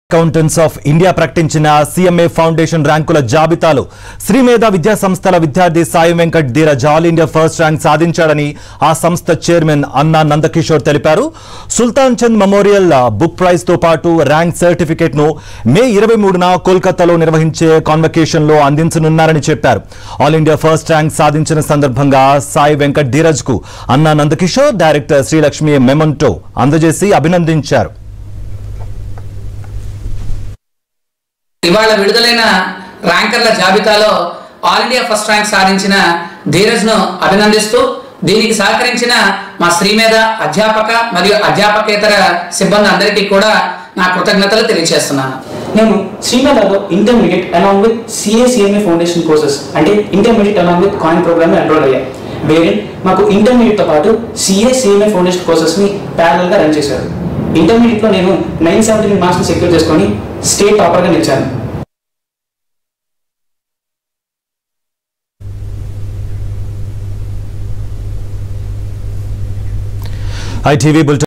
accountants of India ప్రకటించిన సీఎంఏ foundation ర్యాంకుల జాబితాలో శ్రీమేధ విద్యా సంస్థల విద్యార్థి Sai Venkat Dheeraj all India first rank సాధించాడని ఆ సంస్థ చైర్మన్ అన్నా నందకిషోర్ తెలిపారు Sultan Chand memorial book prize తో పాటు ర్యాంక్ సర్టిఫికేట్ ను మే ఇరవై మూడున కోల్కతాలో నిర్వహించే కాన్వకేషన్ లో అందించనున్నారని చెప్పారు ఆల్ ఇండియా ఫస్ట్ ర్యాంక్ సాధించిన సందర్భంగా సాయి వెంకట్ ధీరజ్ కు అన్నా నందకిషోర్ డైరెక్టర్ శ్రీలక్ష్మి మెమంటో అందజేసి అభినందించారు ఇవాళ విడుదలైన ర్యాంకర్ల జాబితాలో ఆల్ ఇండియా ఫస్ట్ ర్యాంక్ సాధించిన ధీరజ్ ను అభినందిస్తూ దీనికి సహకరించిన మా శ్రీమేధ అధ్యాపక మరియు అధ్యాపకేతర సిబ్బంది అందరికీ కూడా నా కృతజ్ఞతలు తెలియజేస్తున్నాను నేను శ్రీనగర్లో intermediate along with CA CMA foundation courses అంటే intermediate along with coin program enroll అయ్యాయి వేరే మాకు ఇంటర్మీడియట్తో పాటు సిఏసిఎంఏ ఫౌండేషన్ కోర్సెస్ని ప్యారల్గా రన్ చేశారు ఇంటర్మీడియట్లో నేను నైన్ సెవెంటీ మార్క్స్ని సెక్యూర్ చేసుకొని స్టేట్ టాపర్గా నిలిచాను ఐటీవీ బులెటిన్